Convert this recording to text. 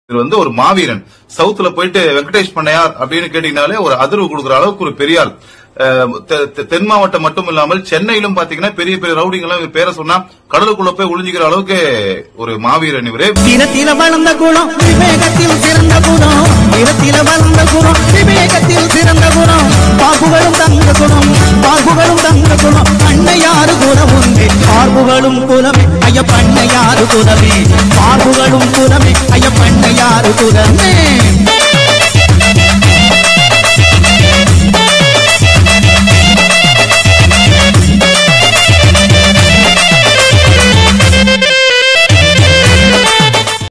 இது வந்து ஒரு மாவீரன் சவுத்துல போயிட்டு வெங்கடேஷ் பண்ணையார் அப்படின்னு கேட்டீங்கனாலே ஒரு அதிர்வு கொடுக்குற அளவுக்கு ஒரு பெரிய ஆள் அஹ், தெ- தெ- தென் மாவட்டம் மட்டும் இல்லாமல் சென்னையிலும் பாத்தீங்கன்னா பெரிய பெரிய ரவுடிங்க எல்லாம் இவர் பேரை சொன்னா கடலுக்குள்ள போய் ஒளிஞ்சுக்கிற அளவுக்கு ஒரு மாவீரன் இவரு வீரத்தில வளர்ந்த குணம் விவேகத்தில் சிறந்த குணம் வீரத்தில வளர்ந்த குணம் விவேகத்தில் சிறந்த குணம் பாகுகளும் தந்த குணம் பாகுகளும் தந்த குணம் அன்னையாறு குணம் உண்டு பார்வுகளும் குலமே ஐயப்பண்ணையாறு குலமே பார்வுகளும் குலமே ஐயப்பண்ணையாறு குலமே